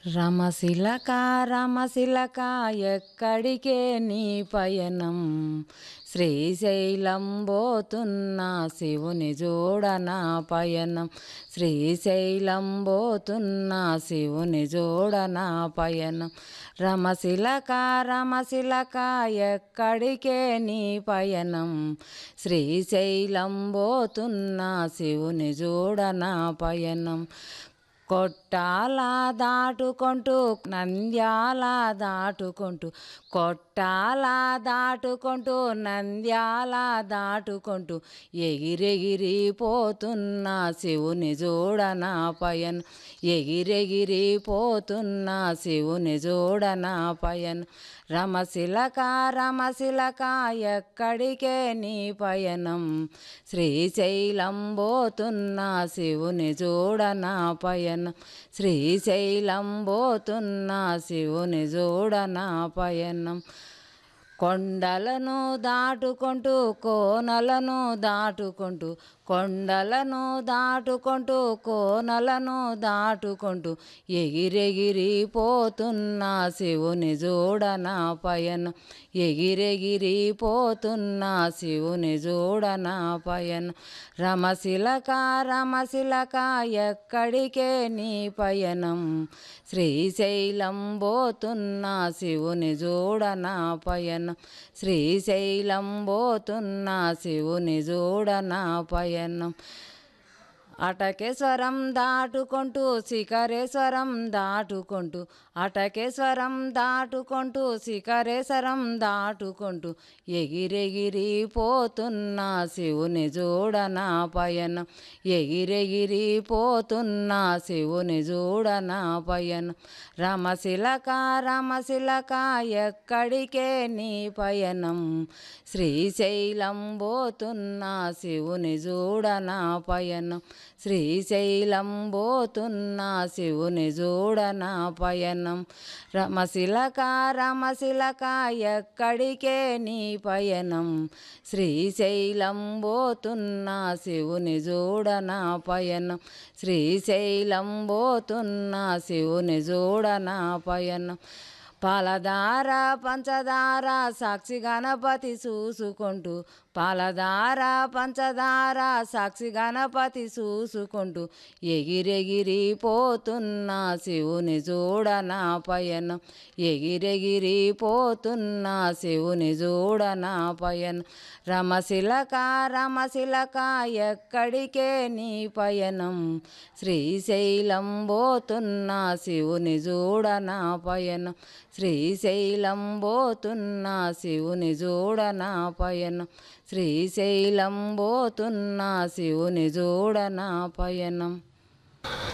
రమశిలక రమశిలక ఎక్కడికే నీ పయనం శ్రీశైలం పోతున్న శివుని చూడన పయనం శ్రీశైలం పోతున్న శివుని చూడన పయనం రమశిలక రమశిలక ఎక్కడికే నీ పయనం శ్రీశైలం పోతున్న శివుని చూడన పయనం కొట్టాల దాటుకుంటూ నంద్యాల దాటుకుంటూ కొట్టాల దాటుకుంటూ నంద్యాల దాటుకుంటూ ఎగిరెగిరి పోతున్న శివుని చూడన పయన్ ఎగిరెగిరి పోతున్న శివుని చూడన పయన్ రమశిలక రమశిలక ఎక్కడికే నీ పయనం శ్రీశైలం పోతున్న శివుని చూడన పయనం శ్రీశైలం పోతున్న శివుని చూడన పయనం కొండలను దాటుకుంటూ కోనలను దాటుకుంటూ కొండలను దాటుకుంటూ కోనలను దాటుకుంటూ ఎగిరెగిరి పోతున్న శివుని చూడన పయనం ఎగిరెగిరి పోతున్న శివుని చూడన పయనం రమశిలక రమశిలక ఎక్కడికే నీ పయనం శ్రీశైలం పోతున్న శివుని చూడన పయనం శ్రీశైలం పోతున్న శివుని చూడన పయనం అటకేశ్వరం దాటుకుంటూ శిఖరేశ్వరం దాటుకుంటూ అటకేశ్వరం దాటుకుంటూ శిఖరేశ్వరం దాటుకుంటూ ఎగిరెగిరి పోతున్న శివుని చూడన పయనం ఎగిరెగిరి పోతున్న శివుని చూడన పయనం రమశిలక రమశిలక ఎక్కడికే నీ పయనం శ్రీశైలం పోతున్న శివుని చూడన పయనం శ్రీశైలం పోతున్న శివుని చూడన పయనం రమశిలక రమశిలక ఎక్కడికే నీ పయనం శ్రీశైలం పోతున్న శివుని చూడన పయనం శ్రీశైలం పోతున్న శివుని చూడన పయనం పాలధార పంచదార సాక్షి గణపతి చూసుకుంటూ పాలధార పంచదార సాక్షి గణపతి చూసుకుంటూ ఎగిరెగిరి పోతున్న శివుని చూడన పయనం ఎగిరెగిరి పోతున్న శివుని చూడన పయనం రమశిలక రమశిలక ఎక్కడికే నీ పయనం శ్రీశైలం పోతున్న శివుని చూడన పయనం శ్రీశైలం పోతున్న శివుని చూడన పయనం శ్రీశైలం పోతున్న శివుని చూడన పయనం